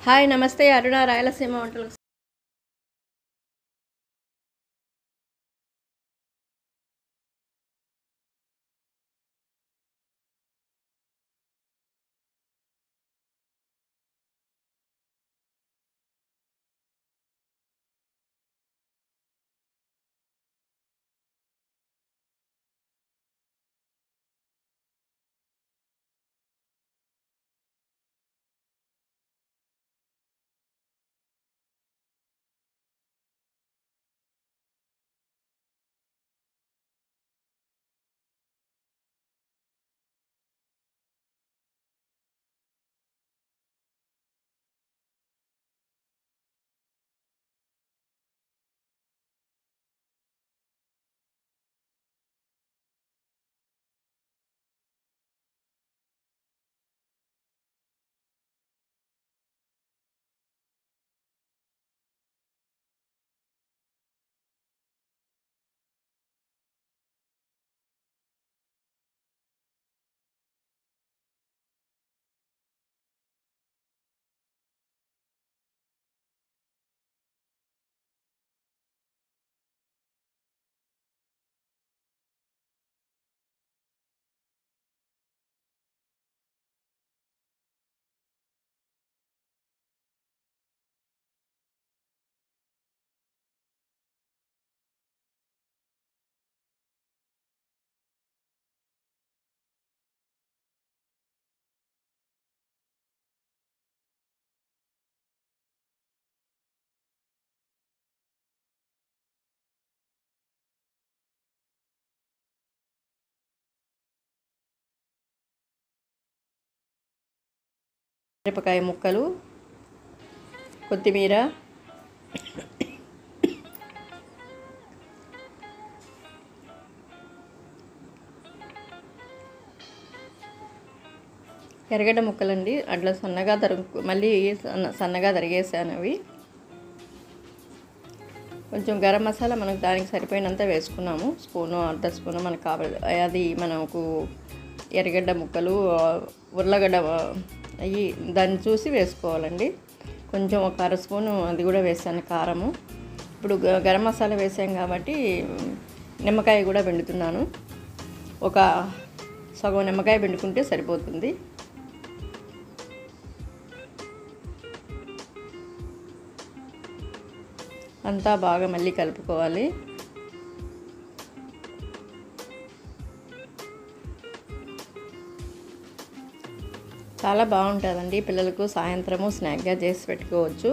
hi నమస్తే అరుణ రాయలసీమ వంటలు మిరపకాయ ముక్కలు కొత్తిమీర ఎర్రగడ్డ ముక్కలండి అట్లా సన్నగా తరుగు మళ్ళీ సన్న సన్నగా తరిగేసాను అవి కొంచెం గరం మసాలా మనకు దానికి సరిపోయినంత వేసుకున్నాము స్పూను అర్ధ స్పూను మనకు కావాలి అది మనకు ఎర్రగడ్డ ముక్కలు ఉర్లగడ్డ అవి దాన్ని చూసి వేసుకోవాలండి కొంచెం ఒక అర స్పూను అది కూడా వేసాను కారము ఇప్పుడు గ- గరం మసాలా వేసాం కాబట్టి నిమ్మకాయ కూడా పిండుతున్నాను ఒక సగం నిమ్మకాయ పిండుకుంటే సరిపోతుంది అంతా బాగా మళ్ళీ కలుపుకోవాలి చాలా బాగుంటుందండి పిల్లలకు సాయంత్రము స్నాక్గా చేసి పెట్టుకోవచ్చు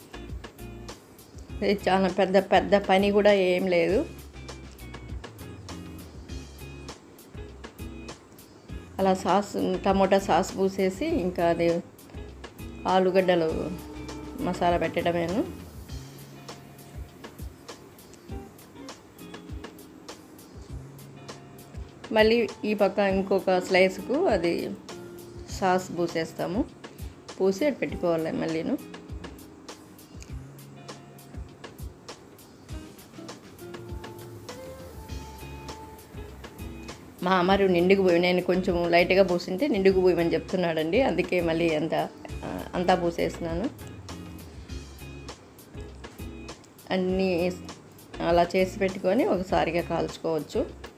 ఇది చాలా పెద్ద పెద్ద పని కూడా ఏం లేదు అలా సాస్ టమోటా సాస్ పూసేసి ఇంకా అది ఆలుగడ్డలు మసాలా పెట్టడమేను మళ్ళీ ఈ పక్క ఇంకొక స్లైస్కు అది సాస్ పూసేస్తాము పూసి అటు పెట్టుకోవాలి మళ్ళీను మా అమ్మారు నిండుకు పోయి నేను కొంచెం లైట్గా పూసింటే నిండుకు పోయమని చెప్తున్నాడండి అందుకే మళ్ళీ అంత ఆ, అంతా పూసేసినాను అన్నీ అలా చేసి పెట్టుకొని ఒకసారిగా కాల్చుకోవచ్చు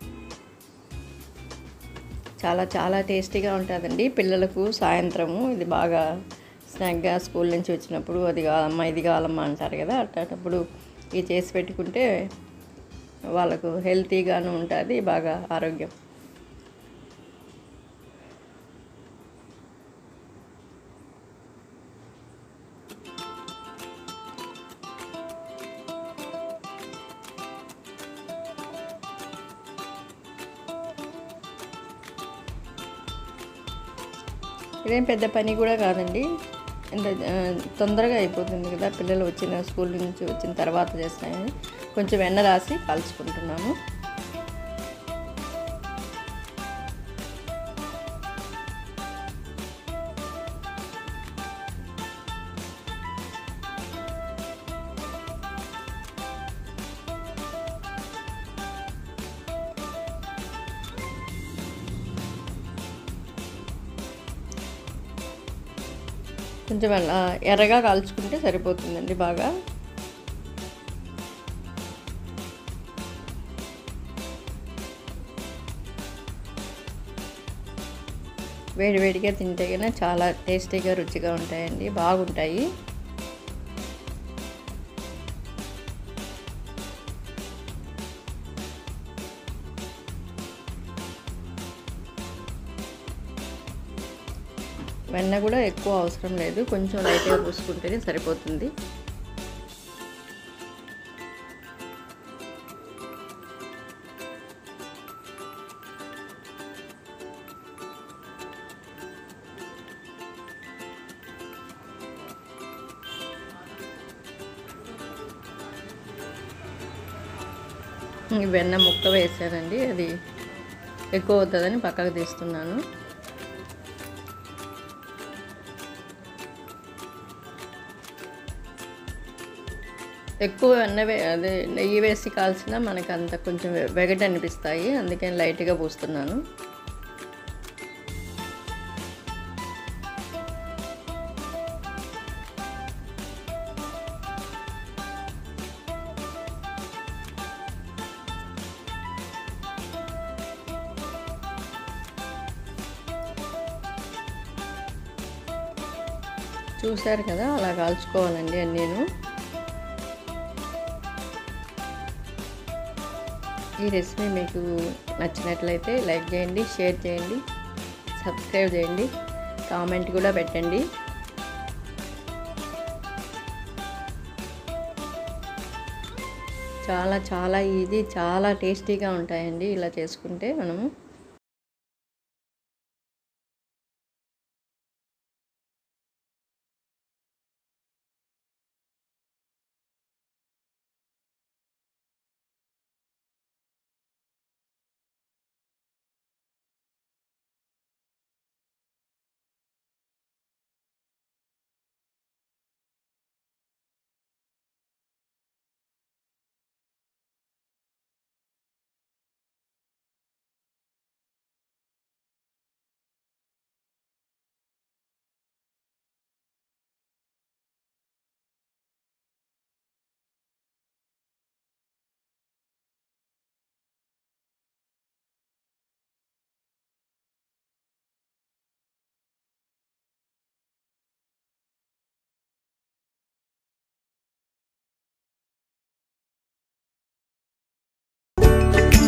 చాలా చాలా టేస్టీగా ఉంటుందండి పిల్లలకు సాయంత్రము ఇది బాగా స్నాక్గా స్కూల్ నుంచి వచ్చినప్పుడు అది కావాలమ్మా ఇది కావాలమ్మా అంటారు కదా అట్లాంటప్పుడు ఇది చేసి పెట్టుకుంటే వాళ్ళకు హెల్తీగాను ఉంటుంది బాగా ఆరోగ్యం ఇదేం పెద్ద పని కూడా కాదండి ఎంత ఆ, తొందరగా అయిపోతుంది కదా పిల్లలు వచ్చిన స్కూల్ నుంచి వచ్చిన తర్వాత చేస్తాయని కొంచెం వెన్న రాసి కాల్చుకుంటున్నాను కొంచెం అలా ఎర్రగా కాల్చుకుంటే సరిపోతుందండి బాగా వేడి వేడిగా తింటే కన్నా చాలా టేస్టీగా రుచిగా ఉంటాయండి బాగుంటాయి వెన్న కూడా ఎక్కువ అవసరం లేదు కొంచెం లైట్గా పూసుకుంటేనే సరిపోతుంది ఈ వెన్న ముక్క వేసానండి అది ఎక్కువ అవుతుందని పక్కకు తీస్తున్నాను ఎక్కువ వెన్న వే అదే నెయ్యి వేసి కాల్చినా మనకు అంత కొంచెం వె- వెగట అనిపిస్తాయి అందుకని లైట్గా పూస్తున్నాను చూశారు కదా అలా కాల్చుకోవాలండి అని నేను ఈ రెసిపీ మీకు నచ్చినట్లయితే లైక్ చేయండి షేర్ చేయండి సబ్స్క్రైబ్ చేయండి కామెంట్ కూడా పెట్టండి చాలా చాలా ఈజీ చాలా టేస్టీగా ఉంటాయండి ఇలా చేసుకుంటే మనము